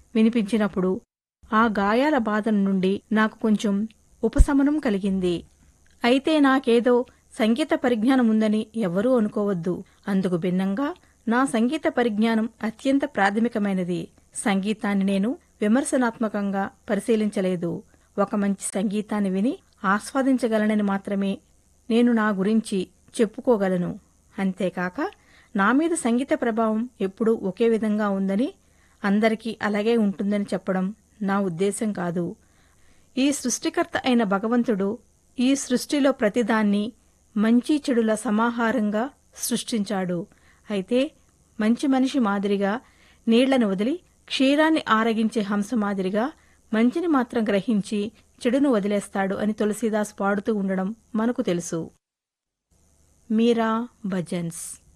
వినిపించినప్పుడు ఆ గాయాల బాధ నుండి నాకు కొంచెం ఉపశమనం కలిగింది అయితే నాకేదో సంగీత పరిజ్ఞానం ఉందని ఎవ్వరూ అనుకోవద్దు అందుకు భిన్నంగా నా సంగీత పరిజ్ఞానం అత్యంత ప్రాథమికమైనది సంగీతాన్ని నేను విమర్శనాత్మకంగా పరిశీలించలేదు ఒక మంచి సంగీతాన్ని విని ఆస్వాదించగలనని మాత్రమే నేను నా గురించి చెప్పుకోగలను అంతేకాక నా మీద సంగీత ప్రభావం ఎప్పుడూ ఒకే విధంగా ఉందని అందరికీ అలాగే ఉంటుందని చెప్పడం నా ఉద్దేశం కాదు ఈ సృష్టికర్త అయిన భగవంతుడు ఈ సృష్టిలో ప్రతిదాన్ని మంచి చెడుల సమాహారంగా సృష్టించాడు అయితే మంచి మనిషి మాదిరిగా నీళ్లను వదిలి క్షీరాన్ని ఆరగించే హంస మాదిరిగా మంచిని మాత్రం గ్రహించి చెడును వదిలేస్తాడు అని తులసీదాస్ పాడుతూ ఉండడం మనకు తెలుసు మీరా భజన్స్